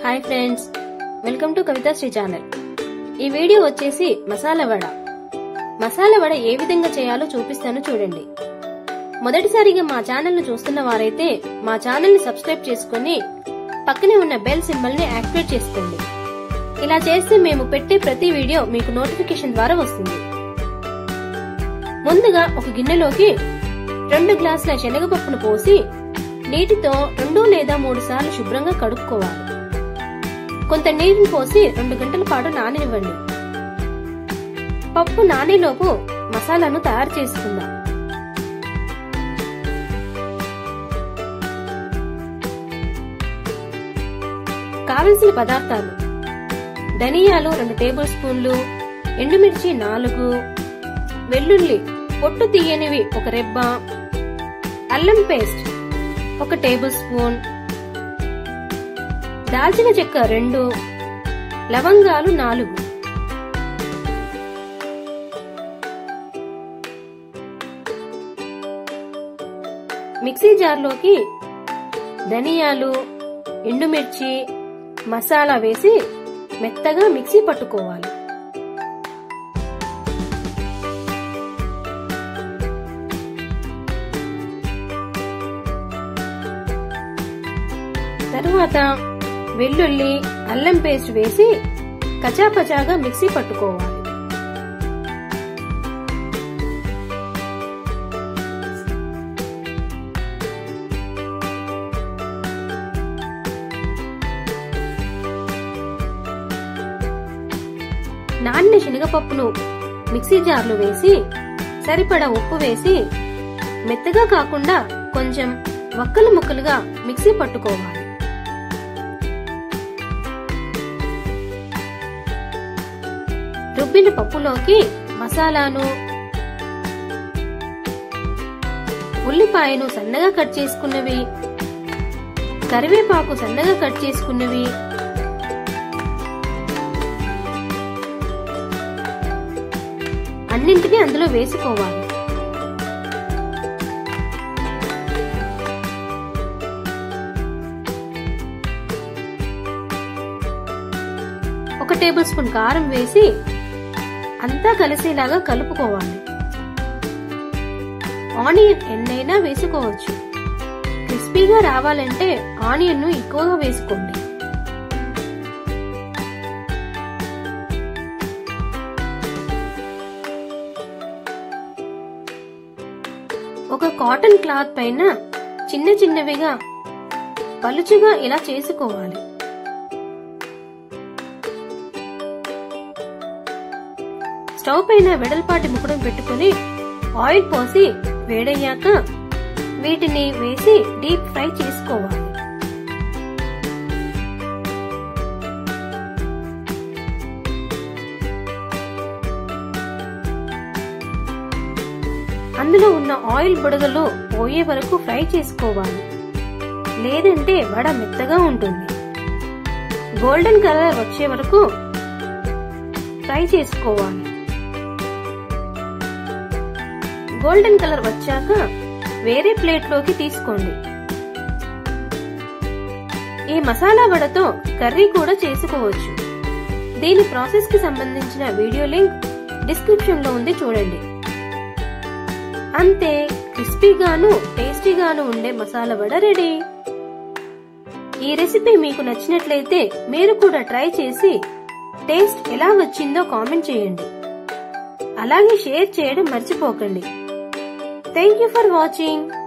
hi friends welcome to Kavitha Sri channel ఈ video వచ్చేసి మసాలా వడ మసాలా వడ ఏ విధంగా చేయాలో చూపిస్తాను చూడండి మొదటిసారిగా మా ఛానల్ ను చూస్తున్న వారైతే మా ఛానల్ ని సబ్స్క్రైబ్ చేసుకుని పక్కనే ఉన్న బెల్ సింబల్ ని యాక్టివేట్ చేసుకోండి ఇలా చేస్తే మేము పెట్టే ప్రతి వీడియో మీకు నోటిఫికేషన్ ద్వారా వస్తుంది ముందుగా ఒక గిన్నెలోకి రెండు గ్లాసుల శనగపప్పును పోసి నీటితో రెండు లేదా మూడు సార్లు శుభ్రంగా కడుక్కోవాలి కొంత నీటిని పోసి రెండు గంటల పాటు నాననివ్వండి పప్పు నానేలోపు మసాలాను తయారు చేసుకుందాం కావలసిన పదార్థాలు ధనియాలు రెండు టేబుల్ స్పూన్లు ఎండుమిర్చి నాలుగు వెల్లుల్లి పొట్టు తీయనివి ఒక రెబ్బ అల్లం పేస్ట్ ఒక టేబుల్ స్పూన్ దాల్చిన చెక్క రెండు లవంగాలు నాలుగు మిక్సీ జార్లోకి ధనియాలు ఎండుమిర్చి మసాలా వేసి మెత్తగా మిక్సీ పట్టుకోవాలి తరువాత వెల్లుల్లి అల్లం పేస్ట్ వేసి కచాపచాగా మిక్సీ పట్టుకోవాలి నానిన శనగపప్పును మిక్సీ జార్లో వేసి సరిపడా ఉప్పు వేసి మెత్తగా కాకుండా కొంచెం వక్కలు ముక్కలుగా మిక్సీ పట్టుకోవాలి రుబ్బిన పప్పులోకి మసాలాను ఉల్లిపాయను సన్నగా కట్ చేసుకున్నవి కరివేపాకు సన్నగా కట్ చేసుకున్నవి అన్నింటినీ అందులో వేసుకోవాలి ఒక టేబుల్ స్పూన్ కారం వేసి అంతా కలిసేలాగా కలుపుకోవాలి ఆనియన్ ఎన్నైనా వేసుకోవచ్చు క్రిస్పీగా రావాలంటే ఆనియన్ ను ఎక్కువగా వేసుకోండి ఒక కాటన్ క్లాత్ పైన చిన్న చిన్నవిగా పలుచుగా ఇలా చేసుకోవాలి స్టవ్ పైన వెడల్పాటి ముకుడం పెట్టుకుని ఆయిల్ పోసి వేడయ్యాక వీటిని వేసి డీప్ ఫ్రై చేసుకోవాలి అందులో ఉన్న ఆయిల్ బుడగలు పోయే వరకు ఫ్రై చేసుకోవాలి లేదంటే వడ మెత్తగా ఉంటుంది గోల్డెన్ కలర్ వచ్చే వరకు ఫ్రై చేసుకోవాలి గోల్డెన్ కలర్ వచ్చాక వేరే ప్లేట్లోకి తీసుకోండి ఈ మసాలా వడతో కర్రీ కూడా చేసుకోవచ్చు దీని ప్రాసెస్ కి సంబంధించిన వీడియో లింక్ డిస్క్రిప్షన్ లో ఉంది చూడండి అంతే క్రిస్పీగాను టేస్టీగాను ఉండే మసాలా వడ రెడీ ఈ రెసిపీ మీకు నచ్చినట్లయితే మీరు కూడా ట్రై చేసి టేస్ట్ ఎలా వచ్చిందో కామెంట్ చేయండి అలాగే షేర్ చేయడం మర్చిపోకండి థ్యాంక్ యూ ఫర్ వాచింగ్